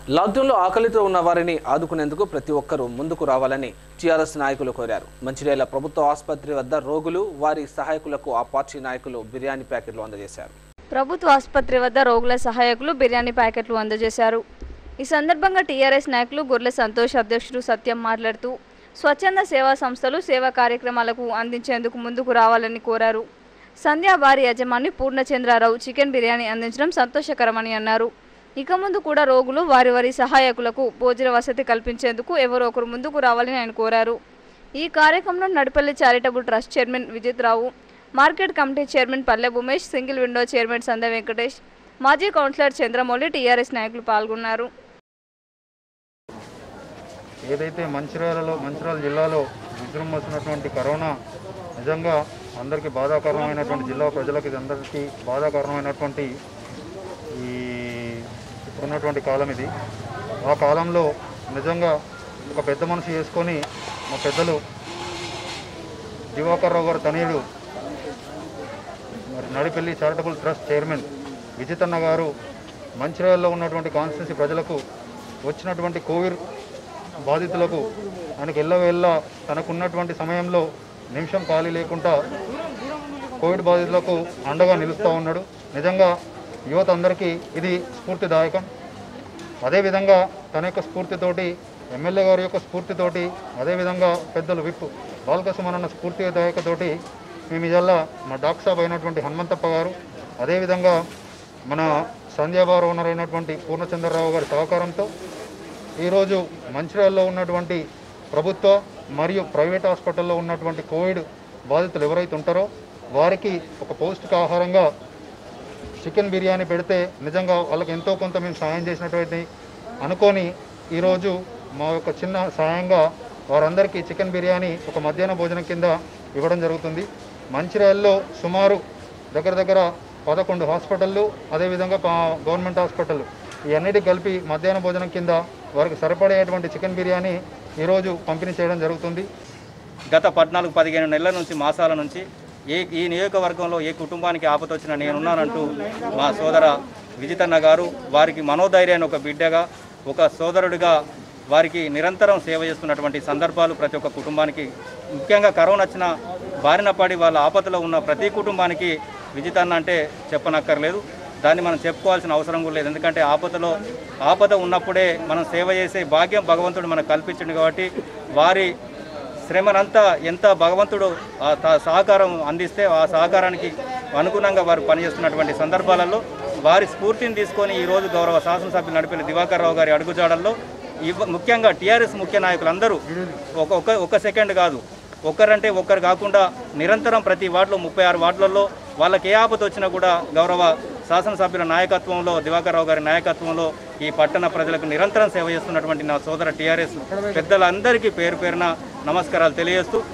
లాక్డౌన్లో ఆకలితో ఉన్న వారిని ఆదుకునేందుకు ప్రతి ఒక్కరూ ముందుకు రావాలని టీఆర్ఎస్ నాయకులు కోరారు మంచిర్యాల ప్రభుత్వ ఆసుపత్రి వద్ద రోగులు వారి సహాయకులకు ఆ పార్టీ నాయకులు బిర్యానీ ప్యాకెట్లు అందజేశారు ప్రభుత్వ ఆసుపత్రి వద్ద రోగుల సహాయకులు బిర్యానీ ప్యాకెట్లు అందజేశారు ఈ సందర్భంగా టీఆర్ఎస్ నాయకులు గొర్రె సంతోష్ అధ్యక్షుడు సత్యం మాట్లాడుతూ స్వచ్ఛంద సేవా సంస్థలు సేవా కార్యక్రమాలకు అందించేందుకు ముందుకు రావాలని కోరారు సంధ్యా భారీ యజమాని పూర్ణచంద్రారావు చికెన్ బిర్యానీ అందించడం సంతోషకరమని అన్నారు ఇక ముందు కూడా రోగులు వారి వారి సహాయకులకు భోజన వసతి కల్పించేందుకు ఎవరో ఒకరు ముందుకు రావాలని ఆయన కోరారు ఈ కార్యక్రమంలో Nadipalli charitable trust chairman Vijith Rao market committee chairman Palle Umesh single window chairman Sandhya Venkatesh మాజీ కౌన్సిలర్ చంద్రమౌళి టీఆర్ఎస్ నాయకులు పాల్గొన్నారు ఏదైతే మంచిర్యాలలో మంచిర్యాల జిల్లాలో విజృంభిస్తున్నటువంటి కరోనా నిజంగా అందరికీ బాధాకరమైనటువంటి జిల్లా ప్రజలకు ఇది అందరికీ బాధాకరమైనటువంటి ఈ ఇప్పుడున్నటువంటి కాలం ఇది ఆ కాలంలో నిజంగా ఒక పెద్ద మనిషి చేసుకొని మా పెద్దలు దివాకర్ రావు గారు తనయుడు మరి నడిపెల్లి చారిటబుల్ ట్రస్ట్ చైర్మన్ విజితన్న గారు మంచిర్యాలలో ఉన్నటువంటి కాన్స్టిట్యూన్సీ ప్రజలకు వచ్చినటువంటి కోవిడ్ బాధితులకు ఆయనకి ఎల్లవేళ్ళ తనకున్నటువంటి సమయంలో నిమిషం ఖాళీ లేకుండా కోవిడ్ బాధితులకు అండగా నిలుస్తూ ఉన్నాడు నిజంగా యువత అందరికీ ఇది స్ఫూర్తిదాయకం అదేవిధంగా తన యొక్క స్ఫూర్తితోటి ఎమ్మెల్యే గారి యొక్క స్ఫూర్తితోటి అదేవిధంగా పెద్దలు విప్ బాలకసుమనన్న స్ఫూర్తిదాయకతోటి మేము ఇదల్లా మా డాక్టర్ సాబ్ అయినటువంటి హనుమంతప్ప గారు అదేవిధంగా మన సంధ్యాబారు ఓనర్ అయినటువంటి పూర్ణచంద్రరావు గారి సహకారంతో ఈరోజు మంచిర్యాలలో ఉన్నటువంటి ప్రభుత్వ మరియు ప్రైవేట్ హాస్పిటల్లో ఉన్నటువంటి కోవిడ్ బాధితులు ఎవరైతే ఉంటారో వారికి ఒక పౌష్టికాహారంగా చికెన్ బిర్యానీ పెడితే నిజంగా వాళ్ళకి ఎంతో కొంత మేము సాయం చేసినటువంటి అనుకొని ఈరోజు మా యొక్క చిన్న సాయంగా వారందరికీ చికెన్ బిర్యానీ ఒక మధ్యాహ్న భోజనం కింద ఇవ్వడం జరుగుతుంది మంచిర్యాలలో సుమారు దగ్గర దగ్గర పదకొండు హాస్పిటళ్ళు అదేవిధంగా పా- గవర్నమెంట్ హాస్పిటల్ ఇవన్నిటికి కలిపి మధ్యాహ్న భోజనం కింద వారికి సరిపడేటువంటి చికెన్ బిర్యానీ ఈరోజు పంపిణీ చేయడం జరుగుతుంది గత పద్నాలుగు పదిహేను నెలల నుంచి మాసాల నుంచి ఏ ఈ నియోజకవర్గంలో ఏ కుటుంబానికి ఆపద వచ్చినా నేనున్నానంటూ మా సోదర విజితన్న గారు వారికి మనోధైర్యాన్ని ఒక బిడ్డగా ఒక సోదరుడిగా వారికి నిరంతరం సేవ చేస్తున్నటువంటి సందర్భాలు ప్రతి ఒక్క కుటుంబానికి ముఖ్యంగా కరోనా వచ్చిన బారిన పడి వాళ్ళ ఆపదలో ఉన్న ప్రతి కుటుంబానికి విజితన్న అంటే చెప్పనక్కర్లేదు దాన్ని మనం చెప్పుకోవాల్సిన అవసరం కూడా లేదు ఎందుకంటే ఆపదలో ఆపద ఉన్నప్పుడే మనం సేవ చేసే భాగ్యం భగవంతుడు మనకు కల్పించింది కాబట్టి వారి శ్రమనంతా ఎంత భగవంతుడు ఆ త- సహకారం అందిస్తే ఆ సహకారానికి అనుగుణంగా వారు పనిచేస్తున్నటువంటి సందర్భాలలో వారి స్ఫూర్తిని తీసుకొని ఈరోజు గౌరవ శాసనసభ్యులు నడిపిన దివాకర్ రావు గారి అడుగుజాడల్లో ఇవ ముఖ్యంగా టీఆర్ఎస్ ముఖ్య నాయకులందరూ ఒక ఒక ఒక సెకండ్ కాదు ఒక్కరంటే ఒక్కరు కాకుండా నిరంతరం ప్రతి వార్డులో ముప్పై ఆరు వార్డులలో వాళ్ళకి ఏ ఆపద వచ్చినా కూడా గౌరవ శాసనసభ్యుల నాయకత్వంలో దివాకర్ రావు గారి నాయకత్వంలో ఈ పట్టణ ప్రజలకు నిరంతరం సేవ చేస్తున్నటువంటి నా సోదర టీఆర్ఎస్ పెద్దలందరికీ పేరు పేరున నమస్కారాలు తెలియజేస్తూ